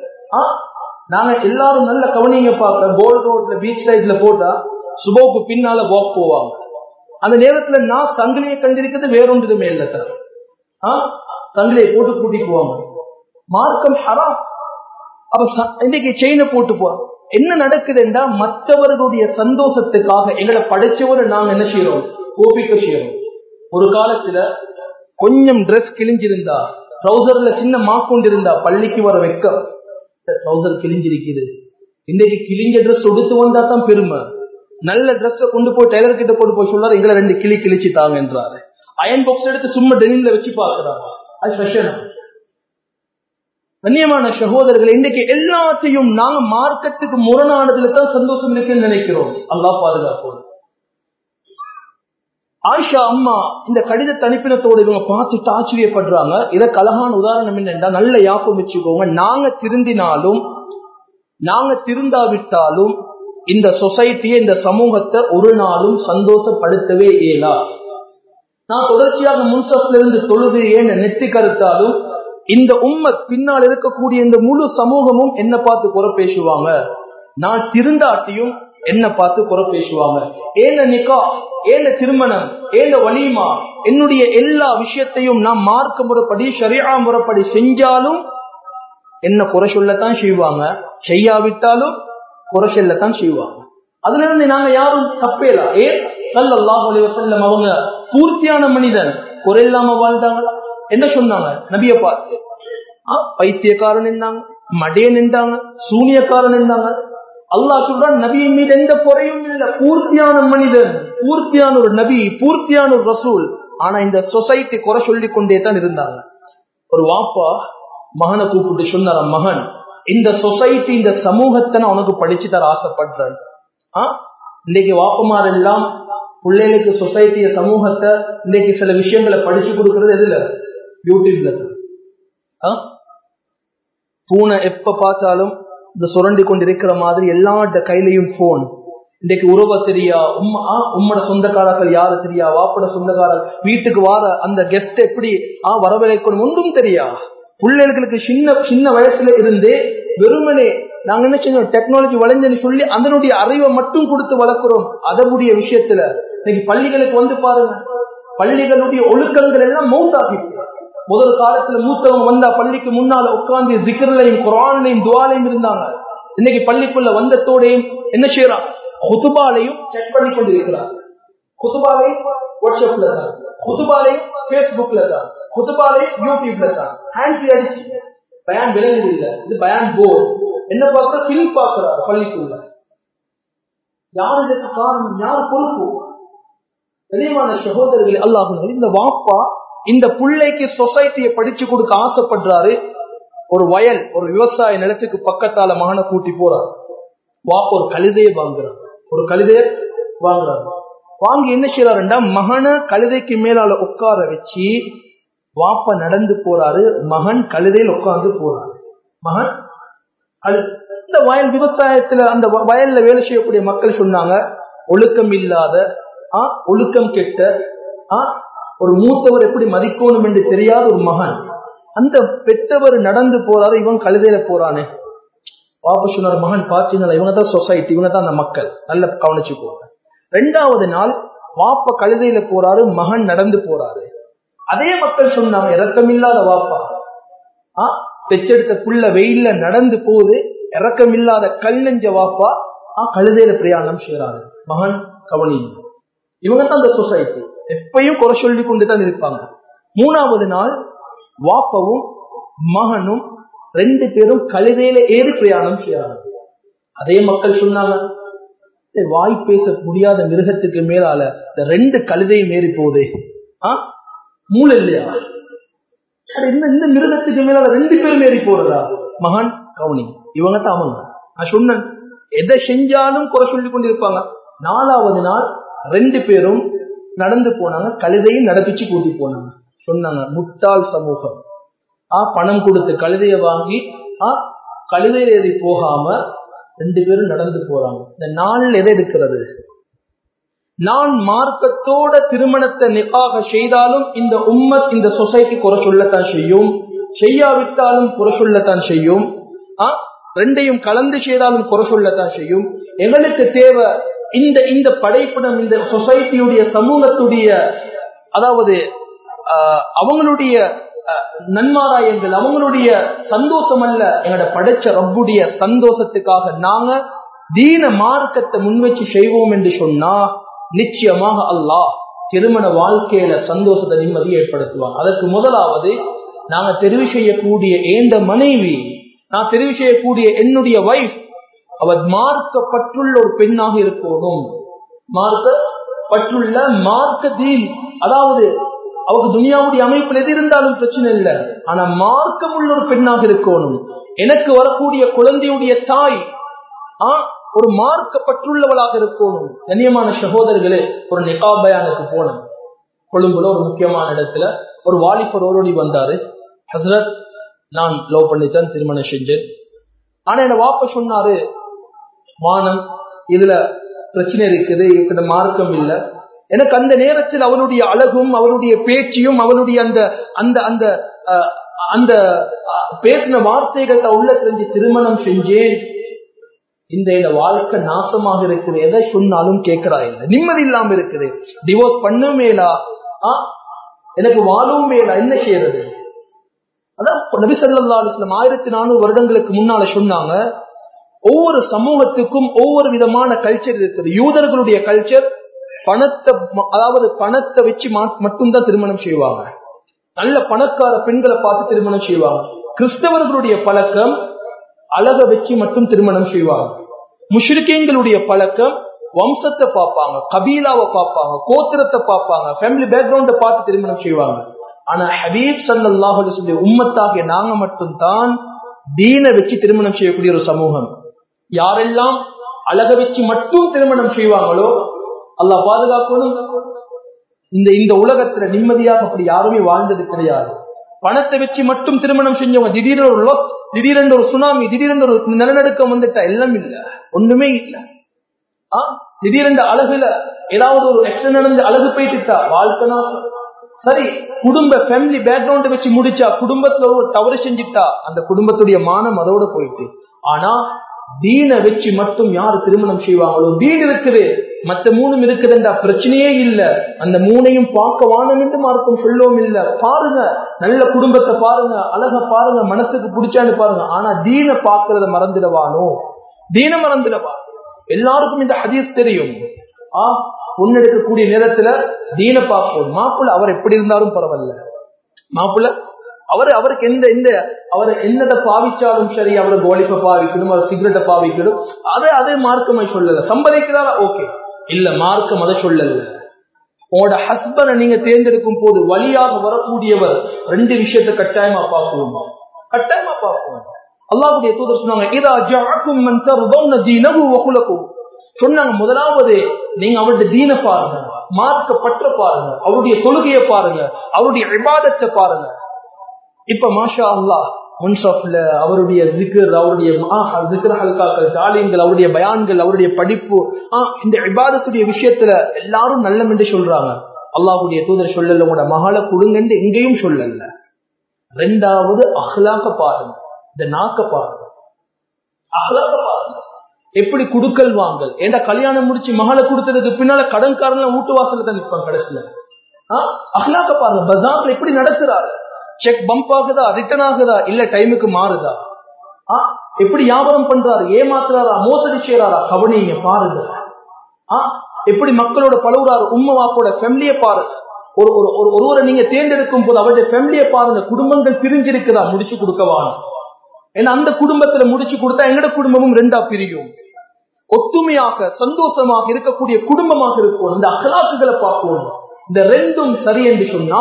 நாங்க எல்லாரும் நல்ல கவனிங்க பார்க்க கோல்ட் ரோட்ல பீச் சைட்ல போட்டா சுபோக்கு பின்னால வாக் போவாங்க அந்த நேரத்துல நான் சங்கிலியை கண்டிருக்கிறது வேறொன்றுமே இல்லை சார் சங்கிலியை போட்டு கூட்டிட்டு போவாங்க மார்க்கம் ஹராம் அப்ப இன்னைக்கு செயினை போட்டு போவாங்க என்ன நடக்குதுன்னா மற்றவர்களுடைய சந்தோஷத்துக்காக எங்களை படைச்சவரை நாங்க என்ன செய்யறோம் கோபிக்க செய்யறோம் ஒரு காலத்துல கொஞ்சம் ட்ரெஸ் கிழிஞ்சிருந்தா ட்ரௌசர்ல சின்ன மாக்கொண்டு இருந்தா பள்ளிக்கு வர வைக்க ட்ரௌசர் கிழிஞ்சிருக்குது இன்னைக்கு கிழிஞ்ச ட்ரெஸ் உடுத்து வந்தா தான் பெருமை நல்ல ட்ரெஸ் கொண்டு போய் டெய்லர் கிட்ட கொண்டு போய் சொல்றாரு எங்களை ரெண்டு கிளி கிழிச்சு தாங்கன்றாரு அயன் பாக்ஸ் எடுத்து சும்மா டெனிம்ல வச்சு பாக்குறாங்க அது ஃபேஷன் கண்ணியமான சகோதரர்கள் இன்றைக்கு எல்லாத்தையும் நாங்க மார்க்கத்துக்கு முரணானதுல தான் சந்தோஷம் இருக்குன்னு நினைக்கிறோம் அல்லா பாதுகாப்போம் ஆயிஷா அம்மா இந்த கடிதத்தை அனுப்பினத்தோடு இவங்க பார்த்துட்டு ஆச்சரியப்படுறாங்க இதற்கு அழகான உதாரணம் என்னென்றா நல்ல யாப்பம் வச்சுக்கோங்க நாங்க திருந்தினாலும் நாங்க திருந்தாவிட்டாலும் இந்த சொசைட்டியை இந்த சமூகத்தை ஒரு நாளும் சந்தோஷப்படுத்தவே இயலா நான் தொடர்ச்சியாக முன்சப்ல இருந்து தொழுது ஏன் நெத்தி கருத்தாலும் இந்த உண்மை பின்னால் இருக்கக்கூடிய இந்த முழு சமூகமும் என்ன பார்த்து குறை பேசுவாங்க நான் திருந்தாட்டியும் என்ன பார்த்து குறை பேசுவாங்க ஏன நிக்கா ஏன திருமணம் ஏன வலிமா என்னுடைய எல்லா விஷயத்தையும் நான் மார்க்க முறைப்படி சரியா முறைப்படி செஞ்சாலும் என்ன குறை சொல்லத்தான் செய்வாங்க செய்யாவிட்டாலும் குறை சொல்லத்தான் செய்வாங்க அதுல இருந்து நாங்க யாரும் தப்பேல ஏன் சல்லாஹ் அலிவசல்லம் அவங்க பூர்த்தியான மனிதன் குறை இல்லாம வாழ்ந்தாங்களா என்ன சொன்னாங்க நபிய பார்த்து பைத்தியக்காரன் இருந்தாங்க மடையன் இருந்தாங்க சூனியக்காரன் இருந்தாங்க அல்லாஹ் சொல்றான் நபியின் மீது எந்த குறையும் இல்லை பூர்த்தியான மனிதன் பூர்த்தியான ஒரு நபி பூர்த்தியான ஒரு ரசூல் ஆனா இந்த சொசைட்டி குறை சொல்லி கொண்டே தான் இருந்தாங்க ஒரு வாப்பா மகனை கூப்பிட்டு சொன்னார மகன் இந்த சொசைட்டி இந்த சமூகத்தை நான் உனக்கு படிச்சு தர ஆசைப்படுறேன் இன்னைக்கு வாப்பமார் எல்லாம் பிள்ளைகளுக்கு சொசைட்டிய சமூகத்தை இன்னைக்கு சில விஷயங்களை படிச்சு கொடுக்கறது எதுல யூடியூப்ல தான் பூனை எப்ப பார்த்தாலும் இந்த சுரண்டி கொண்டு இருக்கிற மாதிரி எல்லாட்ட கையிலையும் போன் இன்னைக்கு உறவ தெரியா உம்மா உம்மோட சொந்தக்காரர்கள் யாரு தெரியா வாப்பட சொந்தக்காரர் வீட்டுக்கு வார அந்த கெஸ்ட் எப்படி ஆ வரவழைக்கணும் ஒன்றும் தெரியா பிள்ளைகளுக்கு சின்ன சின்ன வயசுல இருந்து வெறுமனே நாங்க என்ன செஞ்சோம் டெக்னாலஜி வளைஞ்சன்னு சொல்லி அதனுடைய அறிவை மட்டும் கொடுத்து வளர்க்கிறோம் அதனுடைய விஷயத்துல இன்னைக்கு பள்ளிகளுக்கு வந்து பாருங்க பள்ளிகளுடைய ஒழுக்கங்கள் எல்லாம் மௌத்தாகி முதல் காலத்துல மூத்தவங்க வந்தா பள்ளிக்கு முன்னால உட்கார்ந்து ஜிக்கர்லையும் குரான்லையும் துவாலையும் இருந்தாங்க இன்னைக்கு பள்ளிக்குள்ள வந்தத்தோடையும் என்ன செய்யறான் குதுபாலையும் செக் பண்ணி கொண்டு இருக்கிறார் குதுபாலையும் வாட்ஸ்அப்ல தான் குதுபாலையும் பேஸ்புக்ல தான் குதுபாலையும் யூடியூப்ல தான் ஹேண்ட்ஸி அடிச்சு பயான் விளங்குது இல்ல இது பயான் போர் என்ன பார்க்கிற பிலிம் பார்க்கிறார் பள்ளிக்குள்ள யார் இதற்கு காரணம் யார் பொறுப்பு தெளிவான சகோதரர்கள் அல்லாஹ் இந்த வாப்பா இந்த பிள்ளைக்கு சொசைட்டியை படிச்சு கொடுக்க ஆசைப்படுறாரு ஒரு வயல் ஒரு விவசாய நிலத்துக்கு பக்கத்தால மகனை கூட்டி போறார் வாப்பா ஒரு கழுதையை வாங்குறார் ஒரு கழுதைய வாங்குறாரு வாங்கி என்ன செய்யறாருண்டா மகனை கழுதைக்கு மேலால உட்கார வச்சு வாப்பா நடந்து போறாரு மகன் கழுதையில் உட்கார்ந்து போறாரு மகன் கழு- இந்த வயல் விவசாயத்துல அந்த வ- வயல்ல வேலை செய்யக்கூடிய மக்கள் சொன்னாங்க ஒழுக்கம் இல்லாத ஆ, ஒழுக்கம் கெட்ட ஆ, ஒரு மூத்தவர் எப்படி மதிக்கணும் என்று தெரியாத ஒரு மகன் அந்த பெற்றவர் நடந்து போறாரு இவன் கழுதையில போறானே வாப்பா சொன்னார் மகன் பாத்தீங்களா இவங்க தான் சொசைட்டி இவங்க தான் அந்த மக்கள் நல்ல கவனிச்சுக்கோங்க ரெண்டாவது நாள் வாப்பா கழுதையில போறாரு மகன் நடந்து போறாரு அதே மக்கள் சொன்னாங்க இறக்கமில்லாத வாப்பா ஆ பெற்றெடுத்த புள்ள வெயில்ல நடந்து போகுது இறக்கமில்லாத கல் நெஞ்ச வாப்பா ஆ கழுதையில பிரயாணம் செய்யறாரு மகன் கவனி இவங்க தான் அந்த சொசைட்டி எப்பயும் குறை சொல்லி கொண்டு தான் இருப்பாங்க மூணாவது நாள் வாப்பவும் மகனும் ரெண்டு பேரும் கழுதையில ஏறி பிரயாணம் செய்யறாங்க அதே மக்கள் சொன்னாங்க "ஏய், வாய் பேச முடியாத மிருகத்துக்கு மேலால இந்த ரெண்டு கழுதையும் ஏறி போகுது ஆ மூளை இல்லையா அட, இந்த இந்த மிருகத்துக்கு மேலால ரெண்டு பேரும் ஏறி போறதா மகான் கவுனி இவங்க தான் அவங்க நான் சொன்னேன் எதை செஞ்சாலும் குறை சொல்லி கொண்டிருப்பாங்க நாலாவது நாள் ரெண்டு பேரும் நடந்து போனாங்க கழுதையும் நடப்பிச்சு கூட்டி போனாங்க சொன்னாங்க முட்டாள் சமூகம் ஆ பணம் கொடுத்து கழுதையை வாங்கி ஆ கழுதையில் ஏறி போகாம ரெண்டு பேரும் நடந்து போறாங்க இந்த நாளில் எதை இருக்கிறது நான் மார்க்கத்தோட திருமணத்தை நிக்காக செய்தாலும் இந்த உம்மத் இந்த சொசைட்டி குறை சொல்லத்தான் செய்யும் செய்யாவிட்டாலும் குறை சொல்லத்தான் செய்யும் ஆ ரெண்டையும் கலந்து செய்தாலும் குறை சொல்லத்தான் செய்யும் எங்களுக்கு தேவை இந்த இந்த படைப்பிடம் இந்த சொசைட்டியுடைய சமூகத்துடைய அதாவது ஆஹ், அவங்களுடைய ஆஹ், நன்மாராயங்கள் அவங்களுடைய சந்தோஷம் அல்ல எங்களோட படைச்ச ரப்புடைய சந்தோஷத்துக்காக நாங்க தீன மார்க்கத்தை முன்வச்சு செய்வோம் என்று சொன்னா நிச்சயமாக அல்லாஹ் திருமண வாழ்க்கையில சந்தோஷத்தை நிம்மதி ஏற்படுத்துவான் அதற்கு முதலாவது நாங்க தெரிவு செய்யக்கூடிய ஏந்த மனைவி நான் தெரிவு செய்யக்கூடிய என்னுடைய வைஃப் அவர் மார்க்கப்பட்டுள்ள ஒரு பெண்ணாக இருக்கணும் மார்க்க பற்றுள்ள மார்க்க தீன் அதாவது அவருக்கு துனியாவுடைய அமைப்பில் எது இருந்தாலும் பிரச்சனை இல்லை ஆனா மார்க்கம் உள்ள ஒரு பெண்ணாக இருக்கணும் எனக்கு வரக்கூடிய குழந்தையுடைய தாய் ஆ, ஒரு மார்க்கப்பட்டுள்ளவளாக இருக்கணும் கண்ணியமான சகோதரர்களே ஒரு நிகாபயானுக்கு போனோம் கொழும்புல ஒரு முக்கியமான இடத்துல ஒரு வாலிபர் ஓரோடி வந்தாரு ஹசரத் நான் லவ் பண்ணித்தான் திருமணம் செஞ்சேன் ஆனா என்ன வாப்ப சொன்னாரு வானம் இதுல பிரச்சனை இருக்குது இந்த மார்க்கம் இல்ல எனக்கு அந்த நேரத்தில் அவனுடைய அழகும் அவனுடைய பேச்சியும் அவனுடைய அந்த அந்த அந்த அஹ், அந்த அஹ், பேசின வார்த்தைகள் உள்ள தெரிஞ்சு திருமணம் செஞ்சேன் இந்த இந்த வாழ்க்கை நாசமாக இருக்குது எதை சொன்னாலும் கேட்கிறா இல்லை நிம்மதி இல்லாம இருக்குது டிவோர்ஸ் பண்ணும் மேலா ஆ, எனக்கு வாழவும் மேலா என்ன செய்யறது அதான் நபி ஸல்லல்லாஹு அலைஹி வஸல்லம் ஆயிரத்தி நானூறு வருடங்களுக்கு முன்னால சொன்னாங்க ஒவ்வொரு சமூகத்துக்கும் ஒவ்வொரு விதமான கல்ச்சர் இருக்குது யூதர்களுடைய கல்ச்சர் பணத்தை ம- அதாவது பணத்தை வச்சு மா- மட்டும்தான் திருமணம் செய்வாங்க நல்ல பணக்கார பெண்களை பார்த்து திருமணம் செய்வாங்க கிறிஸ்தவர்களுடைய பழக்கம் அழக வச்சு மட்டும் திருமணம் செய்வாங்க முஷ்ரிக்கீன்களுடைய பழக்கம் வம்சத்தை பார்ப்பாங்க கபீலாவை பார்ப்பாங்க கோத்திரத்தை பார்ப்பாங்க ஃபேமிலி பேக்ரவுண்ட பார்த்து திருமணம் செய்வாங்க ஆனா ஹபீப் ஸல்லல்லாஹு அலைஹி வஸல்லம் உம்மத்தாகிய நாங்க மட்டும்தான் தீனை வச்சு திருமணம் செய்யக்கூடிய ஒரு சமூகம் யாரெல்லாம் அழக வச்சு மட்டும் திருமணம் செய்வாங்களோ அல்லாஹ் பாதுகாக்கணும் இந்த இந்த உலகத்துல நிம்மதியாக அப்படி யாருமே வாழ்ந்தது கிடையாது பணத்தை வச்சு மட்டும் திருமணம் செஞ்சவங்க திடீர்னு ஒரு loss, திடீரென்று ஒரு சுனாமி திடீரென்று ஒரு நிலநடுக்கம் வந்துட்டா எல்லாம் இல்ல ஒண்ணுமே இல்ல ஆ திடீரென்று அழகுல ஏதாவது ஒரு எக்ஸ்டன் நடந்து அழகு போயிட்டுட்டா வாழ்க்கை நாசம். சரி குடும்ப ஃபேமிலி பேக்ரவுண்ட் வச்சு முடிச்சா குடும்பத்துல ஒரு தவறு செஞ்சுட்டா அந்த குடும்பத்துடைய மானம் அதோட போயிட்டு ஆனா தீனை வச்சு மட்டும் யார் திருமணம் செய்வாங்களோ தீன் இருக்குது மத்த மூணும் இருக்குதுன்றா பிரச்சனையே இல்ல அந்த மூணையும் பார்க்க வானம் என்று மார்க்கம் சொல்லவும் இல்ல பாருங்க நல்ல குடும்பத்தை பாருங்க அழக பாருங்க மனசுக்கு பிடிச்சான்னு பாருங்க ஆனா தீனை பார்க்கறத மறந்துடவானோ தீன மறந்துடவா எல்லாருக்கும் இந்த ஹதீஸ் தெரியும் ஆ முன்னெடுக்கக்கூடிய நேரத்துல தீன பார்ப்போம் மாப்பிள்ள அவர் எப்படி இருந்தாலும் பரவாயில்ல மாப்பிள்ள அவர் அவருக்கு எந்த எந்த அவர் என்னதை பாவிச்சாலும் சரி அவர் கோலிப்பை பாவிக்கணும் அவர் சிகரெட்டை பாவிக்கணும் அதை அதே மார்க்கமாய் சொல்லல சம்பாதிக்கிறாரா ஓகே இல்ல மார்க்கம் அதை சொல்லல உங்களோட ஹஸ்பண்டை நீங்க தேர்ந்தெடுக்கும் போது வழியாக வரக்கூடியவர் ரெண்டு விஷயத்தை கட்டாயமா பார்க்கணும் கட்டாயமா பார்க்கணும் அல்லாஹ்வுடைய தூதர் சொன்னாங்க இதா ஜஅக்கும் மன் தர்தவுன தீனஹு வ குலகு சொன்னாங்க முதலாவது நீங்க அவருடைய தீன பாருங்க மார்க்க பற்ற பாருங்க அவருடைய தொழுகையை பாருங்க அவருடைய இபாதத்தை பாருங்க இப்ப மாஷா அல்லாஹ் முன்சாஃப்ல அவருடைய ஜிகர் அவருடைய ஜிகர் ஹல்காக்கள் தாலியங்கள் அவருடைய பயான்கள் அவருடைய படிப்பு ஆஹ் இந்த இபாதத்துடைய விஷயத்துல எல்லாரும் நல்லம் என்று சொல்றாங்க அல்லாஹுடைய தூதர் சொல்லல உங்களோட மகளை கொடுங்கன்னு எங்கேயும் சொல்லல ரெண்டாவது அஹ்லாக்க பாருங்க இந்த நாக்க பாருங்க அஹ்லாக்க பாருங்க எப்படி குடுக்கல் வாங்கல் ஏண்டா கல்யாணம் முடிச்சு மகளை கொடுத்ததுக்கு பின்னால கடன்காரன் வீட்டு வாசல்ல தான் நிற்பாங்க கடைசியில ஆஹ் அஹ்லாக்க பாருங்க பஜார்ல எப்படி நடத்துறாரு செக் பம்ப் ஆகுதா ரிட்டர்ன் ஆகுதா இல்ல டைமுக்கு மாறுதா ஆ எப்படி வியாபாரம் பண்றாரு ஏமாத்துறாரா மோசடி செய்யறாரா கவனிங்க பாருங்க ஆ எப்படி மக்களோட பழகுறாரு உம்மை வாப்போட ஃபேமிலிய பாருங்க ஒரு ஒரு ஒரு ஒருவரை நீங்க தேர்ந்தெடுக்கும் போது அவருடைய ஃபேமிலிய பாருங்க குடும்பங்கள் பிரிஞ்சிருக்குதா முடிச்சு கொடுக்கவான ஏன்னா அந்த குடும்பத்துல முடிச்சு கொடுத்தா எங்கட குடும்பமும் ரெண்டா பிரியும் ஒத்துமையாக சந்தோஷமாக இருக்கக்கூடிய குடும்பமாக இருக்கும் இந்த அகலாக்குகளை பார்க்கணும் இந்த ரெண்டும் சரி என்று சொன்னா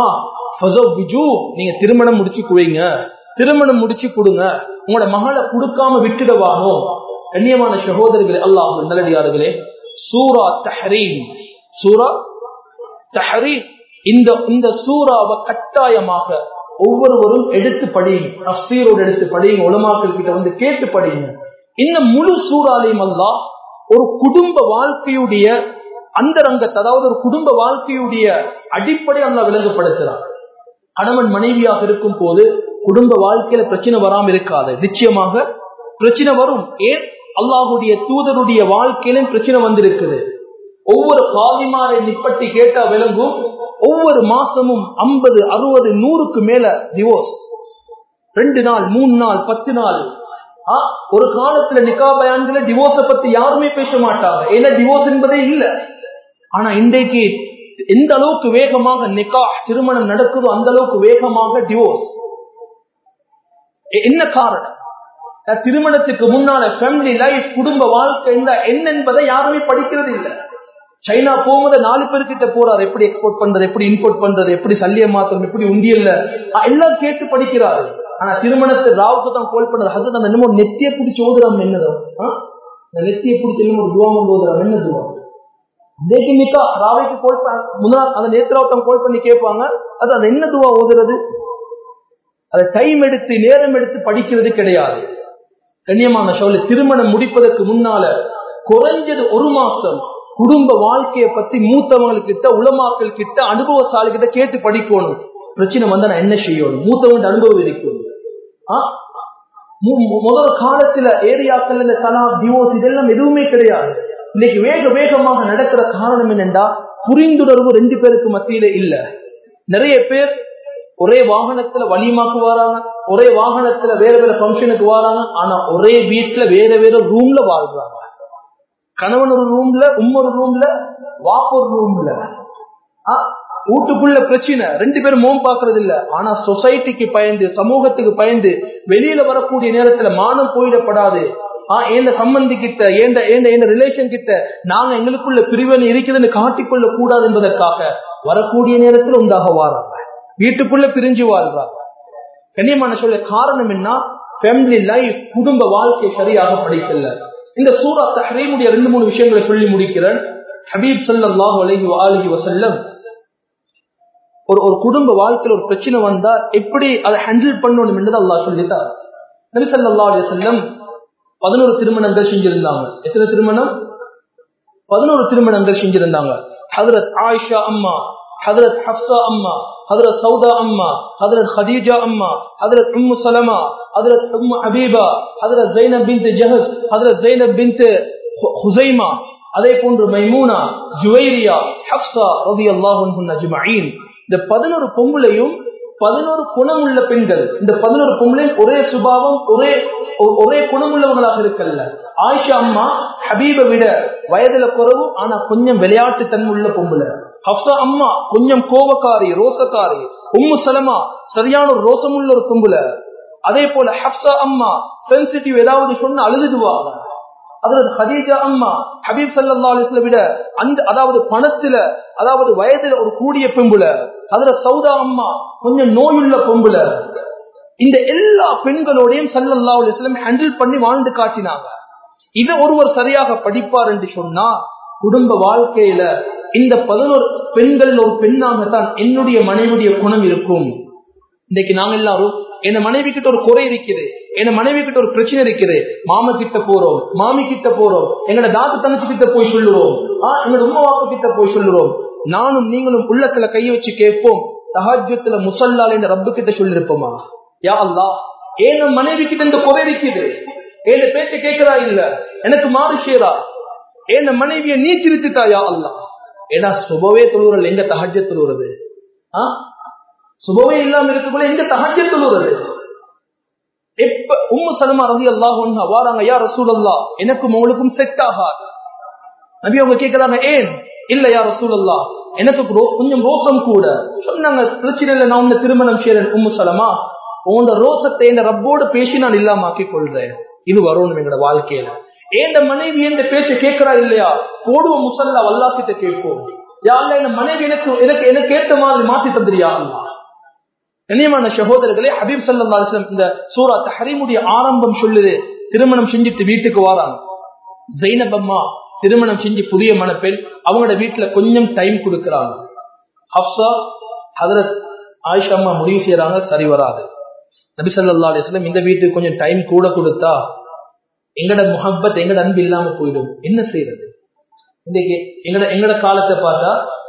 நீங்க திருமணம் முடிச்சு குவைங்க திருமணம் முடிச்சு கொடுங்க உங்களோட மகளை கொடுக்காம விட்டுடவானோ கண்ணியமான சகோதரர்களே அல்லாஹ் நல்லடியார்களே சூரா தஹரீம் சூரா தஹரீம் இந்த இந்த சூறாவை கட்டாயமாக ஒவ்வொருவரும் எடுத்து படியுங்க தஃசீரோடு எடுத்து படியுங்க உலமாக்கள் கிட்ட வந்து கேட்டு படியுங்க இந்த முழு சூறாலையும் அல்லாஹ் ஒரு குடும்ப வாழ்க்கையுடைய அந்தரங்கத்தை அதாவது ஒரு குடும்ப வாழ்க்கையுடைய அடிப்படை அல்ல விளங்கப்படுத்துறான் கணவன் மனைவியாக இருக்கும் போது குடும்ப வாழ்க்கையில பிரச்சனை வராம இருக்காது நிச்சயமாக பிரச்சனை வரும் ஏன் அல்லாஹுடைய தூதருடைய வாழ்க்கையிலும் பிரச்சனை வந்திருக்குது ஒவ்வொரு காலிமாரை நிப்பட்டி கேட்டா விளங்கும் ஒவ்வொரு மாசமும் ஐம்பது அறுபது நூறுக்கு மேல டிவோர்ஸ் ரெண்டு நாள் மூணு நாள் பத்து நாள் ஒரு காலத்துல நிக்கா பயான்கள டிவோர்ஸ பத்தி யாருமே பேச மாட்டாங்க ஏன்னா டிவோர்ஸ் என்பதே இல்ல ஆனா இன்றைக்கு எந்த அளவுக்கு வேகமாக நிக்கா திருமணம் நடக்குதோ அந்த அளவுக்கு வேகமாக டிவோர்ஸ் என்ன காரணம் திருமணத்துக்கு முன்னால ஃபேமிலி லைஃப் குடும்ப வாழ்க்கை என்ன என்பதை யாருமே படிக்கிறது இல்லை சைனா போகும்போது நாலு பேர்கிட்ட போறாரு எப்படி எக்ஸ்போர்ட் பண்றது எப்படி இம்போர்ட் பண்றது எப்படி சல்லிய மாத்தம் எப்படி உண்டியல்ல எல்லாம் கேட்டு படிக்கிறாரு ஆனா திருமணத்தை ராவுக்கு தான் கோல் பண்றது அது நம்ம என்னமோ நெத்திய பிடிச்சி ஓதுறாம என்னதோ நெத்திய பிடிச்சி என்னமோ துவாமம் ஓதுறாம என்ன துவா தேக்கி நிக்கா ராவைக்கு கோல் முன்னா அந்த நேத்திராவத்தம் கோல் பண்ணி கேட்பாங்க அது அது என்ன துவா ஓதுறது அதை டைம் எடுத்து நேரம் எடுத்து படிக்கிறது கிடையாது கண்ணியமான சோழ திருமணம் முடிப்பதற்கு முன்னால குறைஞ்சது ஒரு மாசம் குடும்ப வாழ்க்கையை பத்தி மூத்தவங்களுக்கு கிட்ட உளமாக்கல் கிட்ட அனுபவசாலி கிட்ட கேட்டு படிக்கணும் பிரச்சனை வந்தா நான் என்ன செய்யணும் மூத்தவங்க அனுபவம் இருக்கணும் முதல் காலத்துல ஏரியாக்கள் இந்த தலா டிவோர்ஸ் இதெல்லாம் எதுவுமே கிடையாது இன்னைக்கு வேக வேகமாக நடக்கிற காரணம் என்னென்றா புரிந்துணர்வு ரெண்டு பேருக்கு மத்தியில இல்ல நிறைய பேர் ஒரே வாகனத்துல வலிமாக்கு வராங்க ஒரே வாகனத்துல வேற வேற பங்கனுக்கு வராங்க ஆனா ஒரே வீட்டுல வேற வேற ரூம்ல வாழ்றாங்க கணவன் ஒரு ரூம்ல உம் ஒரு ரூம்ல வாப்பு ஒரு ரூம்ல வீட்டுக்குள்ள பிரச்சனை ரெண்டு பேரும் மோம் பாக்குறது இல்ல ஆனா சொசைட்டிக்கு பயந்து சமூகத்துக்கு பயந்து வெளியில வரக்கூடிய நேரத்துல மானம் போயிடப்படாது ஆஹ் ஏந்த சம்பந்தி கிட்ட ஏந்த ஏந்த ஏந்த ரிலேஷன் கிட்ட நாங்க எங்களுக்குள்ள பிரிவன் இருக்குதுன்னு காட்டிக்கொள்ள கூடாது என்பதற்காக வரக்கூடிய நேரத்தில் உண்டாக வாராங்க வீட்டுக்குள்ள பிரிஞ்சு வாழ்றாங்க கண்ணியமான சொல்ல காரணம் என்ன ஃபேமிலி லைஃப் குடும்ப வாழ்க்கை சரியாக படிக்கல இந்த சூரா தஹரீமுடைய ரெண்டு மூணு விஷயங்களை சொல்லி முடிக்கிறேன் ஹபீப் சல்லாஹ் அலஹி அலஹி வசல்லம் ஒரு ஒரு குடும்ப வாழ்க்கையில் ஒரு பிரச்சனை வந்தா எப்படி அதை ஹேண்டில் பண்ணணும் என்று அல்லாஹ் சொல்லிட்டார் நபி சல்லா அலி செல்லம் பதினோரு திருமணங்கள் செஞ்சிருந்தாங்க எத்தனை திருமணம் பதினோரு திருமணங்கள் செஞ்சிருந்தாங்க ஹதரத் ஆயிஷா அம்மா ஹதரத் ஹப்சா அம்மா ஹதரத் சௌதா அம்மா ஹதரத் ஹதீஜா அம்மா ஹதரத் உம்மு சலமா ஹதரத் உம்மு ஹபீபா ஹதரத் ஜைனப் பின்த் ஜஹஸ் ஹதரத் ஜைனப் பின்த் ஹுசைமா அதே போன்று மைமூனா ஜுவைரியா ஹப்சா ரதி அல்லாஹுன் அஜ்மஈன் இந்த பதினோரு பொம்புலையும் பதினோரு குணமுள்ள பெண்கள் இந்த பதினோரு பொம்பளையும் ஒரே சுபாவம் ஒரே ஒரே குணமுள்ளவங்களாக இருக்கல்ல ஆயிஷா அம்மா ஹபீபை விட வயதுல குறவு ஆனா கொஞ்சம் விளையாட்டு தன்முள்ள பொம்புல ஹப்சா அம்மா கொஞ்சம் கோபக்காரி ரோசக்காரி உம்மு சலமா சரியான ஒரு ரோசமுள்ள ஒரு பொம்புல அதே போல ஹப்சா அம்மா சென்சிட்டிவ் ஏதாவது சொன்ன அழுதுடுவாங்க அதாவது ஹதீஜா அம்மா ஹபீப் சல்லா அலிஸ்ல விட அந்த அதாவது பணத்துல அதாவது வயதுல ஒரு கூடிய பெம்புல அதுல சௌதா அம்மா கொஞ்சம் நோயுள்ள பொம்புல இந்த எல்லா பெண்களோடையும் சல்லல்லா அலிஸ்லம் ஹேண்டில் பண்ணி வாழ்ந்து காட்டினாங்க இதை ஒருவர் சரியாக படிப்பார் என்று சொன்னா குடும்ப வாழ்க்கையில இந்த பதினோரு பெண்கள் ஒரு பெண்ணாகத்தான் என்னுடைய மனைவியுடைய குணம் இருக்கும் இன்னைக்கு நாங்க எல்லாரும் என் மனைவி கிட்ட ஒரு குறை இருக்குது என் மனைவி கிட்ட ஒரு பிரச்சனை இருக்குது மாமா கிட்ட போறோம் மாமி கிட்ட போறோம் எங்கட தாத்து தங்கச்சி கிட்ட போய் சொல்லுறோம் ஆஹ் எங்கட உமா வாப்பா கிட்ட போய் சொல்லுறோம் நானும் நீங்களும் உள்ளத்துல கை வச்சு கேட்போம் தஹஜத்துல முசல்லால இந்த ரப்பு கிட்ட சொல்லிருப்போமா யா அல்லா ஏன் மனைவி கிட்ட இந்த குறை இருக்குது ஏன் பேச்ச கேட்கிறா இல்ல எனக்கு மாறு செய்யறா ஏன் மனைவிய நீ திருத்திட்டா யா அல்லா ஏன்னா சுபவே தொழுவுறல் எங்க தஹஜ தொழுவுறது ஆஹ் சுபவே இல்லாம இருக்கக்குள்ள எங்க தஹஜ தொழுவுறது எப்ப உம்மு சலமா ரவி அல்லாஹ் வாராங்க யா ரசூல் அல்லா எனக்கும் உங்களுக்கும் செட் ஆகாது நபி அவங்க கேக்குறாங்க ஏன் இல்ல யா ரசூல் அல்லா எனக்கு கொஞ்சம் ரோசம் கூட சொன்னாங்க பிரச்சனை இல்லை நான் உன்னை திருமணம் செய்யறேன் உம்மு சலமா உன்னோட ரோசத்தை இந்த ரப்போடு பேசி நான் இல்லாம ஆக்கி கொள்றேன் இது வரணும் எங்களோட வாழ்க்கையில ஏந்த மனைவி எந்த பேச்ச கேட்கிறா இல்லையா போடுவோம் முசல்லா வல்லாக்கிட்ட கேட்போம் யாருல இந்த மனைவி எனக்கு எனக்கு எனக்கு ஏத்த மாதிரி மாத்தி தந்துரியா கண்ணியமான சகோதரர்களே ஹபீப் சல்லா அலிஸ்லாம் இந்த சூரா தஹரீமுடைய ஆரம்பம் சொல்லுது திருமணம் செஞ்சுட்டு வீட்டுக்கு வாராங்க ஜெயினப் அம்மா திருமணம் செஞ்சு புதிய மணப்பெண் அவங்களோட வீட்டுல கொஞ்சம் டைம் கொடுக்கறாங்க ஹப்சா ஹதரத் ஆயிஷா அம்மா முடிவு செய்யறாங்க சரி வராது நபி சல்லா அலிஸ்லாம் இந்த வீட்டுக்கு கொஞ்சம் டைம் கூட கொடுத்தா எங்கட முஹப்பத் எங்கட அன்பு இல்லாம போயிடும் என்ன செய்யறது இன்னைக்கு எங்கட எங்கட காலத்தை பார்த்தா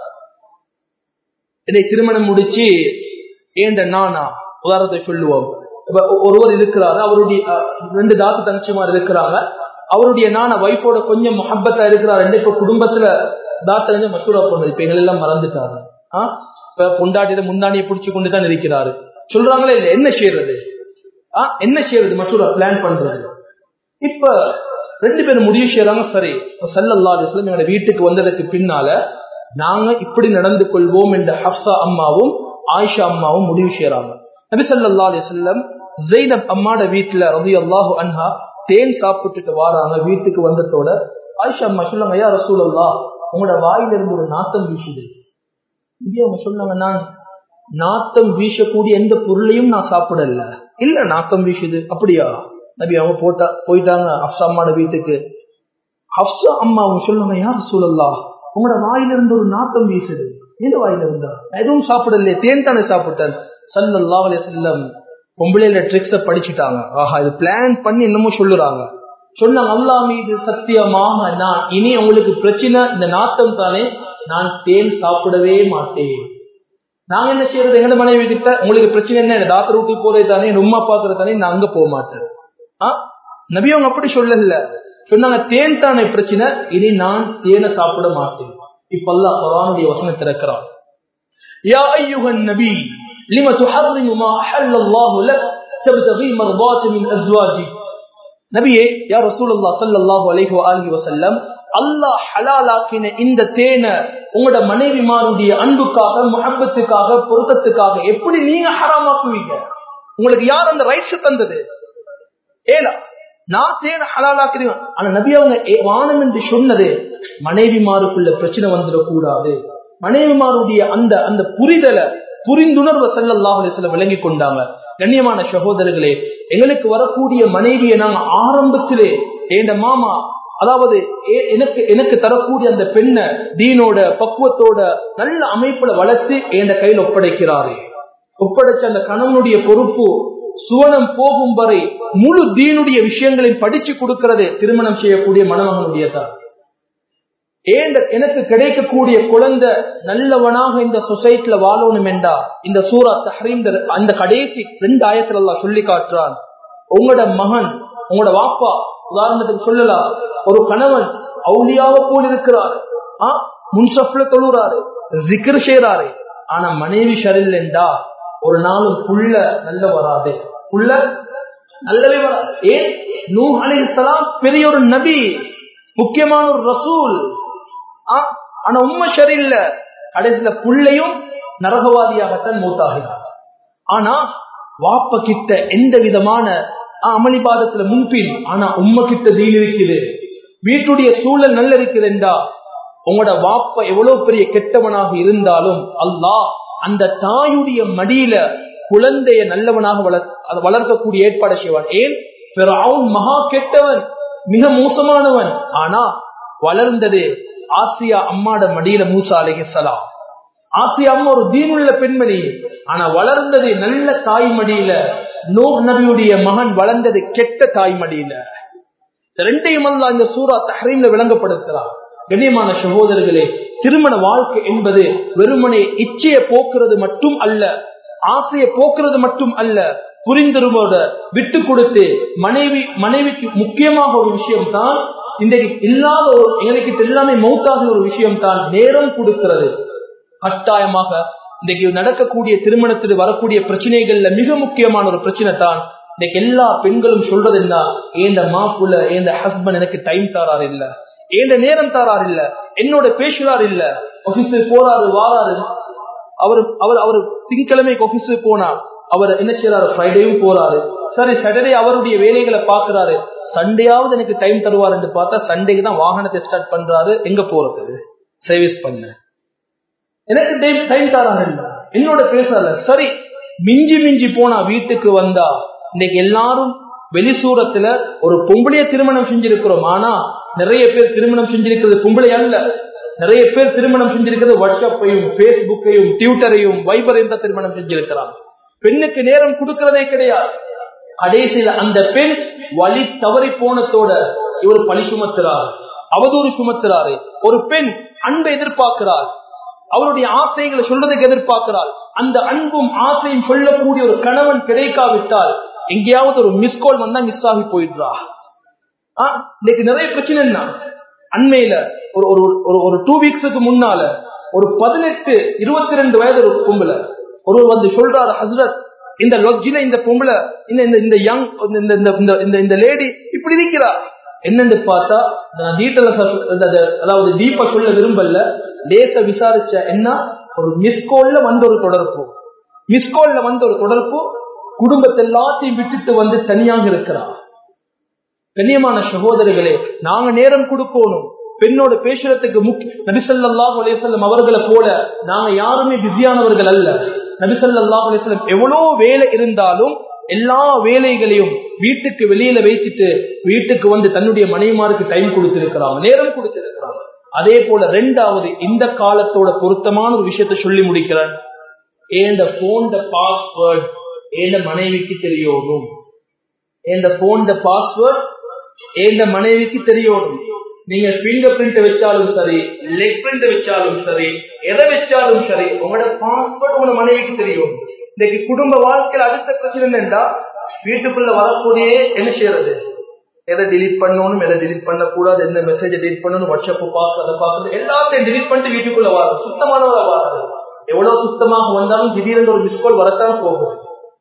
இதை திருமணம் முடிச்சு ஏண்ட நானா உதாரணத்தை சொல்லுவோம் இப்ப ஒருவர் இருக்கிறாரு அவருடைய ரெண்டு தாத்து தங்கச்சிமார் இருக்கிறாங்க அவருடைய நானா வைஃபோட கொஞ்சம் முஹப்பத்தா இருக்கிறாரு இப்ப குடும்பத்துல தாத்தங்க மசூரா போனது இப்ப எங்கள் எல்லாம் மறந்துட்டாரு ஆஹ் இப்ப பொண்டாட்டியில முந்தானியை பிடிச்சு கொண்டு தான் இருக்கிறாரு சொல்றாங்களே இல்ல என்ன செய்யறது ஆஹ் என்ன செய்யறது மசூரா பிளான் பண்றது இப்ப ரெண்டு பேரும் முடிவு செய்யறாங்க சரி சல்லல்லா அலிஸ்லாம் எங்களோட வீட்டுக்கு வந்ததுக்கு பின்னால நாங்க இப்படி நடந்து கொள்வோம் என்ற ஹப்சா அம்மாவும் ஆயிஷா அம்மாவும் முடிவு செய்யறாங்க நபி சல்லா அலிஸ்லம் ஜெயினப் அம்மாட வீட்டுல ரவி அல்லாஹு அன்ஹா தேன் சாப்பிட்டுட்டு வாராங்க வீட்டுக்கு வந்ததோட ஆயிஷா அம்மா சொல்லுங்க ஐயா ரசூல் அல்லா உங்களோட வாயிலிருந்து ஒரு நாத்தம் வீசுது இப்படி அவங்க சொன்னாங்க நான் நாத்தம் வீசக்கூடிய எந்த பொருளையும் நான் சாப்பிடல இல்ல நாத்தம் வீசுது அப்படியா நபி அவங்க போட்டா போயிட்டாங்க ஹப்சா அம்மாட வீட்டுக்கு ஹப்சா அம்மா அவங்க சொல்லுவாங்க யார் சூழல்லா உங்களோட வாயிலிருந்து ஒரு நாத்தம் வீசுது எந்த வாயில இருந்தா எதுவும் சாப்பிடலையே தேன் தானே சாப்பிட்டேன் சல்லல்லா செல்லம் பொம்பளையில ட்ரிக்ஸ படிச்சுட்டாங்க ஆஹா இது பிளான் பண்ணி என்னமோ சொல்லுறாங்க சொன்னாங்க அல்லா மீது சத்தியமாக நான் இனி உங்களுக்கு பிரச்சனை இந்த நாத்தம் தானே நான் தேன் சாப்பிடவே மாட்டேன் நாங்க என்ன செய்யறது எங்க மனைவி கிட்ட உங்களுக்கு பிரச்சனை என்ன டாக்டர் வீட்டுக்கு போறது தானே என் உமா பாக்குறது தானே நான் அங்க போக மாட்டேன் நபி அவங்க அப்படி சொல்லல சொன்னாங்க தேன் தானே பிரச்சனை இனி நான் தேனை சாப்பிட மாட்டேன் இப்ப அல்லா குரானுடைய வசனம் திறக்கிறான் யா ஐயுகன் நபி لما تحرم ما أحل الله لك تبتغي مرضات من أزواجك நபியே யா ரசூலுல்லாஹ் ஸல்லல்லாஹு அலைஹி வஆலிஹி வஸல்லம் அல்லாஹ் ஹலாலாக்கின இந்த தேனை உங்களோட மனைவிமாருடைய அன்புக்காக முஹப்பத்துக்காக பொருத்தத்துக்காக எப்படி நீங்க ஹராமாக்குவீங்க உங்களுக்கு யார் அந்த ரைட்ஸ் தந்தது ஏலா நான் தேனை ஹலாலாக்குறேன் ஆனா நபி அவங்க வானம் என்று சொன்னது மனைவிமாருக்குள்ள பிரச்சனை வந்துடக்கூடாது மனைவிமாருடைய அந்த அந்த புரிதலை புரிந்துணர்வை செல்லல்லாஹ் சில விளங்கி கொண்டாங்க கண்ணியமான சகோதரர்களே எங்களுக்கு வரக்கூடிய மனைவியை நாங்க ஆரம்பத்திலே என் மாமா அதாவது எனக்கு எனக்கு தரக்கூடிய அந்த பெண்ணை தீனோட பக்குவத்தோட நல்ல அமைப்புல வளர்த்து என் கையில் ஒப்படைக்கிறாரு ஒப்படைச்ச அந்த கணவனுடைய பொறுப்பு சுவனம் போகும் வரை முழு தீனுடைய விஷயங்களை படிச்சு கொடுக்கிறது திருமணம் செய்யக்கூடிய மணமகனுடைய தான் ஏண்ட எனக்கு கிடைக்கக்கூடிய குழந்தை நல்லவனாக இந்த சொசைட்டில வாழணும் என்றா இந்த சூரா தஹரீம் அந்த கடைசி ரெண்டு ஆயத்துல எல்லாம் சொல்லி காட்டுறான் உங்களோட மகன் உங்களோட வாப்பா உதாரணத்துக்கு சொல்லலாம் ஒரு கணவன் அவுலியாவ போல் இருக்கிறார் முன்சப்ல தொழுறாரு ஜிக்ரு செய்யறாரு ஆனா மனைவி ஷரில் என்றா ஒரு நாளும் புள்ள நல்ல வராது புள்ள நல்லவே வராது ஏன் நூ அலி பெரிய ஒரு நபி முக்கியமான ஒரு ரசூல் ஆனா உண்மை சரியில்ல கடைசியில புள்ளையும் நரகவாதியாகத்தான் மூத்தாகிறார் ஆனா வாப்ப கிட்ட எந்த விதமான அமளிபாதத்துல முன்பின் ஆனா உம்ம கிட்ட தீன் இருக்குது வீட்டுடைய சூழல் நல்ல இருக்குதுண்டா உங்களோட வாப்ப எவ்வளவு பெரிய கெட்டவனாக இருந்தாலும் அல்லாஹ் அந்த தாயுடைய மடியில குழந்தைய நல்லவனாக வளர் அதை வளர்க்கக்கூடிய ஏற்பாடு செய்வான் ஏன் பிறவுன் மகா கெட்டவன் மிக மோசமானவன் ஆனா வளர்ந்தது ஆசியா அம்மாட மடியில மூசா அலைஹிஸ்ஸலாம் ஆசியா அம்மா ஒரு தீனுள்ள பெண்மணி ஆனா வளர்ந்தது நல்ல தாய் மடியில நூஹ் நபியுடைய மகன் வளர்ந்தது கெட்ட தாய் மடியில ரெண்டையும் அல்ல இந்த சூரா தஹரீம்ல விளங்கப்படுத்துறார் கண்ணியமான சகோதரர்களே திருமண வாழ்க்கை என்பது வெறுமனே இச்சையை போக்குறது மட்டும் அல்ல ஆசையை போக்குறது மட்டும் அல்ல புரிந்துருவோட விட்டு கொடுத்து மனைவி மனைவிக்கு முக்கியமாக ஒரு விஷயம் தான் இன்றைக்கு இல்லாத ஒரு எங்களுக்கு எல்லாமே மௌத்தாகிற ஒரு விஷயம் தான் நேரம் கொடுக்கிறது கட்டாயமாக இன்றைக்கு நடக்கக்கூடிய திருமணத்தில் வரக்கூடிய பிரச்சனைகள்ல மிக முக்கியமான ஒரு பிரச்சனை தான் இன்னைக்கு எல்லா பெண்களும் சொல்றது என்ன ஏந்த மாப்புல ஏந்த ஹஸ்பண்ட் எனக்கு டைம் தாரார் இல்ல ஏந்த நேரம் தாரார் இல்ல என்னோட பேசுறார் இல்ல ஆபீஸுக்கு போறாரு வாராரு அவர் அவர் அவர் திங்கக்கிழமைக்கு ஆபீஸுக்கு போனார் அவர் என்ன செய்யறாரு ஃப்ரைடேயும் போறாரு சரி சாட்டர்டே அவருடைய வேலைகளை பாக்குறாரு சண்டேயாவது எனக்கு டைம் தருவார் என்று பார்த்தா சண்டேக்கு தான் வாகனத்தை ஸ்டார்ட் பண்றாரு எங்க போறது சர்வீஸ் பண்ண எனக்கு டைம் டைம் தராங்க இல்ல என்னோட பேசல சரி மிஞ்சி மிஞ்சி போனா வீட்டுக்கு வந்தா இன்னைக்கு எல்லாரும் வெளிசூரத்துல ஒரு பொம்பளைய திருமணம் செஞ்சிருக்கிறோம் ஆனா நிறைய பேர் திருமணம் செஞ்சிருக்கிறது பொம்பளை அல்ல நிறைய பேர் திருமணம் செஞ்சிருக்கிறது வாட்ஸ்அப்பையும் பேஸ்புக்கையும் ட்விட்டரையும் வைபரையும் தான் திருமணம் செஞ்சிருக்கிறாங்க பெண்ணுக்கு நேரம் கொடுக்கிறதே கிடையாது கடைசியில் அந்த பெண் வழி தவறி போனத்தோட இவர் பழி சுமத்துறாரு அவதூறு சுமத்துறாரு ஒரு பெண் அன்பை எதிர்பார்க்கிறார் அவருடைய ஆசைகளை சொல்றதுக்கு எதிர்பார்க்கிறாள் அந்த அன்பும் ஆசையும் சொல்லக்கூடிய ஒரு கணவன் கிடைக்காவிட்டால் எங்கேயாவது ஒரு மிஸ்கால் வந்தா மிஸ் ஆகி போயிடுறா இன்னைக்கு நிறைய பிரச்சனை என்ன அண்மையில ஒரு ஒரு ஒரு டூ வீக்ஸுக்கு முன்னால ஒரு பதினெட்டு இருபத்தி ரெண்டு வயது ஒரு பொம்பளை ஒருவர் வந்து சொல்றாரு ஹசரத் இந்த லொஜ்ஜில இந்த பொம்பளை இந்த இந்த இந்த யங் இந்த இந்த இந்த இந்த லேடி இப்படி இருக்கிறா என்னன்னு பார்த்தா அதாவது டீப்பா சொல்ல விரும்பல லேச விசாரிச்ச என்ன ஒரு மிஸ்கோல்ல வந்த ஒரு தொடர்பு மிஸ்கோல்ல வந்த ஒரு தொடர்பு குடும்பத்தை எல்லாத்தையும் விட்டுட்டு வந்து தனியாக இருக்கிறார் கண்ணியமான சகோதரிகளே நாங்க நேரம் கொடுக்கணும் பெண்ணோட பேசுறதுக்கு முக்கிய நபிசல்லாஹ் அலேசல்லம் அவர்களை போல நாங்க யாருமே பிஸியானவர்கள் அல்ல நபிசல்லாஹ் அலேசல்லம் எவ்வளவு வேலை இருந்தாலும் எல்லா வேலைகளையும் வீட்டுக்கு வெளியில வைத்துட்டு வீட்டுக்கு வந்து தன்னுடைய மனைவிமாருக்கு டைம் கொடுத்திருக்கிறாங்க நேரம் கொடுத்திருக்கிறாங்க அதே போல ரெண்டாவது இந்த காலத்தோட பொருத்தமான ஒரு விஷயத்த சொல்லி முடிக்கிறேன் ஏந்த போன் பாஸ்வேர்ட் ஏந்த மனைவிக்கு தெரியணும் ஏந்த போன் பாஸ்வேர்ட் ஏந்த மனைவிக்கு தெரியணும் நீங்க பிங்கர் பிரிண்ட் வச்சாலும் சரி லெக் பிரிண்ட் வச்சாலும் சரி எதை வச்சாலும் சரி உங்களோட பாஸ்வேர்ட் உங்க மனைவிக்கு தெரியும் இன்னைக்கு குடும்ப வாழ்க்கையில் அடுத்த பிரச்சனை என்னண்டா வீட்டுக்குள்ள வரக்கூடிய என்ன செய்யறது எதை டிலீட் பண்ணணும் எதை டிலீட் பண்ணக்கூடாது எந்த மெசேஜ் டிலீட் பண்ணணும் வாட்ஸ்அப் பார்க்க அதை பார்க்கறது எல்லாத்தையும் டிலீட் பண்ணிட்டு வீட்டுக்குள்ள வரும் சுத்தமானவரா வராது எவ்வளவு சுத்தமாக வந்தாலும் திடீர்னு ஒரு மிஸ்கால் வரத்தான் போகும்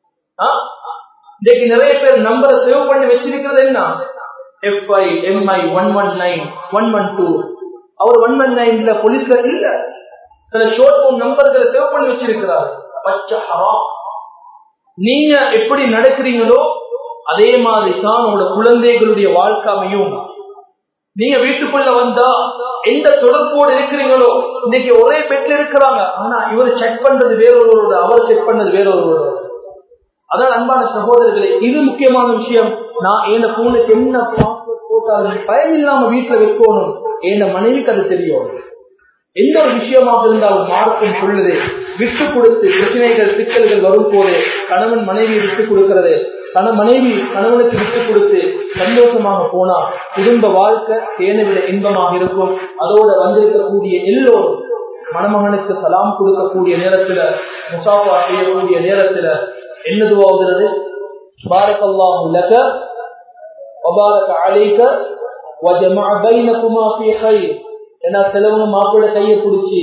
இன்னைக்கு நிறைய பேர் நம்பரை சேவ் பண்ணி வச்சிருக்கிறது என்ன எஃப்ஐ எம்ஐ one one nine one one two அவர் ஒன் ஒன் நைன்ல போலீஸ்ல இல்ல சில ஷோர்ட் போன் நம்பர்களை சேவ் பண்ணி வச்சிருக்கிறார் பச்சை ஹராம் நீங்க எப்படி நடக்கிறீங்களோ அதே மாதிரி தான் உங்களோட குழந்தைகளுடைய வாழ்க்கையும் நீங்க வீட்டுக்குள்ள வந்தா எந்த தொடர்போடு இருக்கிறீங்களோ இன்னைக்கு ஒரே பெட்ல இருக்கிறாங்க ஆனா இவர் செக் பண்றது வேறொருவரோட அவர் செக் பண்ணது வேறொருவரோட அதான் அன்பான சகோதரர்களே இது முக்கியமான விஷயம் நான் என் போனுக்கு என்ன பாஸ்வேர்ட் போட்டாலும் பயம் இல்லாம வீட்டுல வைக்கணும் என் மனைவிக்கு அது தெரியும் எந்த ஒரு விஷயமாக இருந்தாலும் மார்க்கம் சொல்லுது விட்டு கொடுத்து பிரச்சனைகள் சிக்கல்கள் வரும் போது கணவன் மனைவி விட்டு கொடுக்கிறது கண மனைவி கணவனுக்கு விட்டு கொடுத்து சந்தோஷமாக போனா குடும்ப வாழ்க்கை தேனை விட இன்பமாக இருக்கும் அதோட வந்திருக்கக்கூடிய எல்லோரும் மணமகனுக்கு சலாம் கொடுக்கக்கூடிய நேரத்துல முசாஃபா செய்யக்கூடிய நேரத்துல என்ன துவாகிறது பாரக் அல்லாஹு லக வபாரக் அலைக வஜமஅ பைனகுமா ஃபீ கைர் ஏன்னா சிலவங்க மாப்பிள்ளை கையை பிடிச்சி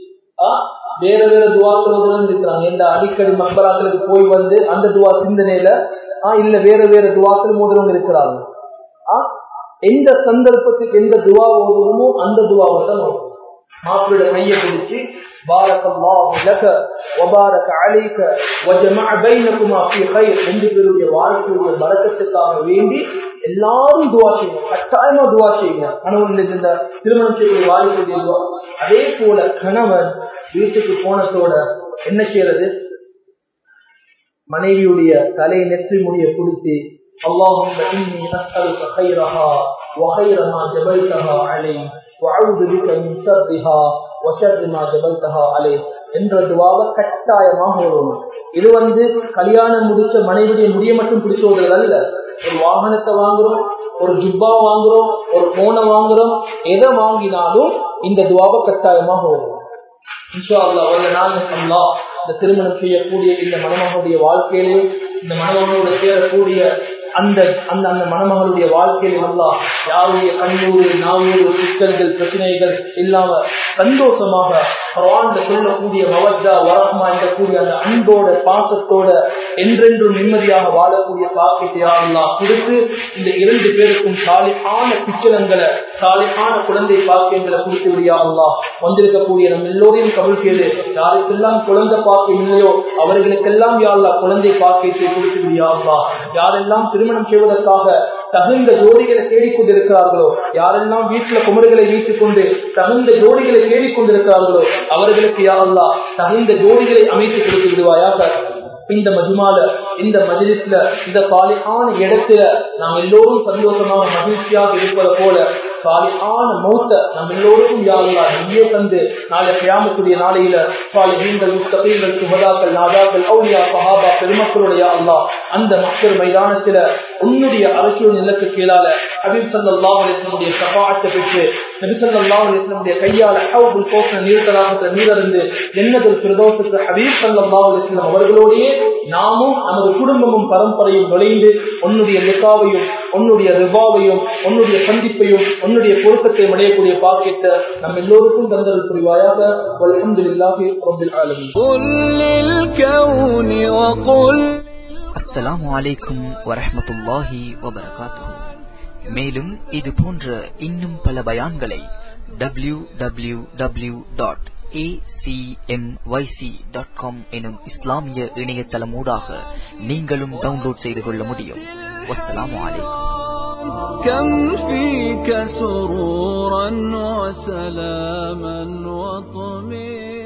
வேற வேற துவாக்கள் இருக்கிறாங்க எந்த அடிக்கடி மக்பராக்களுக்கு போய் வந்து அந்த துவா சிந்தனையில ஆஹ் இல்ல வேற வேற துவாக்கள் மோதுறவங்க இருக்கிறாங்க ஆஹ் எந்த சந்தர்ப்பத்துக்கு எந்த துவா ஓதுறோமோ அந்த துவாவை தான் மாப்பிள்ளை கையை பிடிச்சி بارك الله لك وبارك عليك وجمع بينكما في خير ரெண்டு பேருடைய வாழ்க்கையுடைய பரக்கத்துக்காக வேண்டி எல்லாரும் துவா செய்யுங்க கட்டாயமா துவா செய்யுங்க கணவன் இந்த திருமணம் செய்யக்கூடிய வாழ்க்கை துவா அதே போல கணவன் வீட்டுக்கு போனதோட என்ன செய்யறது மனைவியுடைய தலை நெற்றி முடிய பிடித்து اللهم إني أسألك خيرها وخير ما جبلتها عليه وأعوذ بك من شرها وشر ما جبلتها عليه என்ற துவாவை கட்டாயமாக ஓடணும் இது வந்து கல்யாணம் முடிச்ச மனைவியுடைய முடிய மட்டும் பிடிச்சோடுறது அல்ல ஒரு வாகனத்தை வாங்குறோம் ஒரு ஜுப்பா வாங்குறோம் ஒரு போனை வாங்குறோம் எதை வாங்கினாலும் இந்த துவாவை கட்டாயமாக ஓடணும் இன்ஷா அல்லா வல்ல நாள் அல்லா இந்த திருமணம் செய்யக்கூடிய இந்த மணமகளுடைய வாழ்க்கையிலையும் இந்த மணமகளோட சேரக்கூடிய அந்த அந்த அந்த மணமகளுடைய வாழ்க்கையில் அல்லா யாருடைய கண்ணூறு நாவூறு சிக்கல்கள் பிரச்சனைகள் இல்லாம சந்தோஷமாக குரான்ல சொல்லக்கூடிய மவத்தா வரமா கூடிய அந்த அன்போட பாசத்தோட என்றென்றும் நிம்மதியாக வாழக்கூடிய பாக்கியத்தை எல்லாம் கொடுத்து இந்த இரண்டு பேருக்கும் சாலிகான பிச்சலங்களை சாலிகான குழந்தை பாக்கியங்களை கொடுத்து விடியா அல்லா வந்திருக்கக்கூடிய நம்ம எல்லோரையும் கவல் செய்து யாருக்கெல்லாம் குழந்தை பாக்கியம் இல்லையோ அவர்களுக்கெல்லாம் யாழ்லா குழந்தை பாக்கியத்தை கொடுத்து விடியா அல்லா யாரெல்லாம் திருமணம் செய்வதற்காக தகுந்த ஜோடிகளை தேடிக்கொண்டிருக்கிறார்களோ யாரெல்லாம் வீட்டுல குமர்களை வீட்டுக் கொண்டு தகுந்த ஜோடிகளை தேடிக்கொண்டிருக்கிறார்களோ அவர்களுக்கு யாரெல்லா தகுந்த ஜோடிகளை அமைத்து கொடுத்து விடுவாயாக இந்த மஜுமால இந்த மஜிலிஸ்ல இந்த சாலியான இடத்துல நாம் எல்லோரும் சந்தோஷமாக மகிழ்ச்சியாக இருப்பதை போல சாலியான மௌத்த நம்ம எல்லோருக்கும் யாருலா நீயே தந்து நாளை கியாமத்துடைய நாளையில சாலிஹீன்கள் முஸ்தகீன்கள் சுகதாக்கள் நாதாக்கள் அவுலியா சஹாபா பெருமக்களுடைய அல்லா அந்த மக்கள் மைதானத்துல உன்னுடைய அரசியல் நிலக்கு கீழால ஹபீப் சல்லா அலிஸ்லமுடைய சபாத்தை பெற்று நபி சல்லா அலிஸ்லமுடைய கையால ஹவுபுல் கோசன நீர்த்தலாகத்துல நீரிருந்து ஜன்னதுல் பிரதோஷத்து ஹபீப் சல்லா அலிஸ்லம் அவர்களோடையே நாமும் நமது குடும்பமும் பரம்பரையும் நுழைந்து உன்னுடைய லிகாவையும் உன்னுடைய ரிபாவையும் உன்னுடைய சந்திப்பையும் உன்னுடைய பொருத்தத்தை அடையக்கூடிய பாக்கியத்தை நம்ம எல்லோருக்கும் தந்தல் புரிவாயாக அல்ஹம்துலில்லாஹி ரப்பில் ஆலமீன் قل للكون وقل அஸ்ஸலாமு அலைக்கும் வரஹ்மத்துல்லாஹி வபரகாத்துஹு மேலும் இது போன்ற இன்னும் பல பயான்களை W W W dot dot com எனும் இஸ்லாமிய இணையதளமூடாக நீங்களும் டவுன்லோட் செய்து கொள்ள முடியும் வஸ்ஸலாமு அலைக்கும் كم فيك سرورا وسلاما وطمئنا